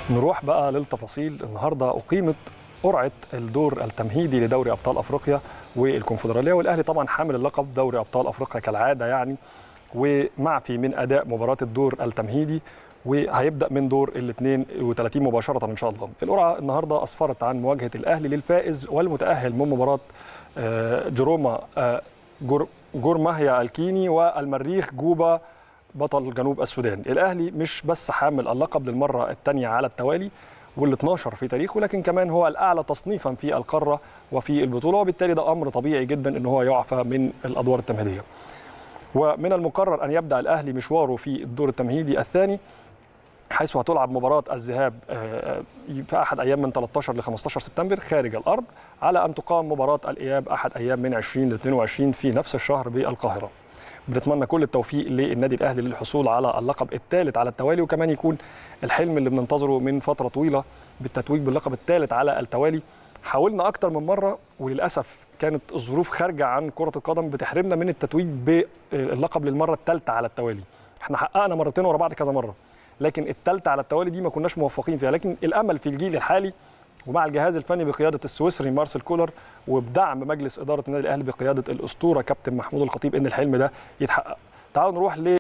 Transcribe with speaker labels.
Speaker 1: نروح بقى للتفاصيل النهارده اقيمت قرعه الدور التمهيدي لدوري ابطال افريقيا والكونفدراليه والاهلي طبعا حامل اللقب دوري ابطال افريقيا كالعاده يعني ومعفي من اداء مباراه الدور التمهيدي وهيبدا من دور ال 32 مباشره ان شاء الله. القرعه النهارده اسفرت عن مواجهه الاهلي للفائز والمتاهل من مباراه جروما جورماهيا الكيني والمريخ جوبا بطل جنوب السودان. الاهلي مش بس حامل اللقب للمره الثانيه على التوالي وال 12 في تاريخه لكن كمان هو الاعلى تصنيفا في القاره وفي البطوله وبالتالي ده امر طبيعي جدا ان هو يعفى من الادوار التمهيديه. ومن المقرر ان يبدا الاهلي مشواره في الدور التمهيدي الثاني حيث هتلعب مباراة الذهاب في أحد أيام من 13 ل 15 سبتمبر خارج الأرض على أن تقام مباراة الإياب أحد أيام من 20 ل 22 في نفس الشهر بالقاهرة. بنتمنى كل التوفيق للنادي الأهلي للحصول على اللقب الثالث على التوالي وكمان يكون الحلم اللي بننتظره من فترة طويلة بالتتويج باللقب الثالث على التوالي. حاولنا أكتر من مرة وللأسف كانت الظروف خارجة عن كرة القدم بتحرمنا من التتويج باللقب للمرة الثالثة على التوالي. احنا حققنا مرتين ورا بعض كذا مرة. لكن الثالثه على التوالي دي ما كناش موفقين فيها لكن الامل في الجيل الحالي ومع الجهاز الفني بقياده السويسري مارسيل كولر وبدعم مجلس اداره النادي الاهلي بقياده الاسطوره كابتن محمود الخطيب ان الحلم ده يتحقق تعالوا نروح ل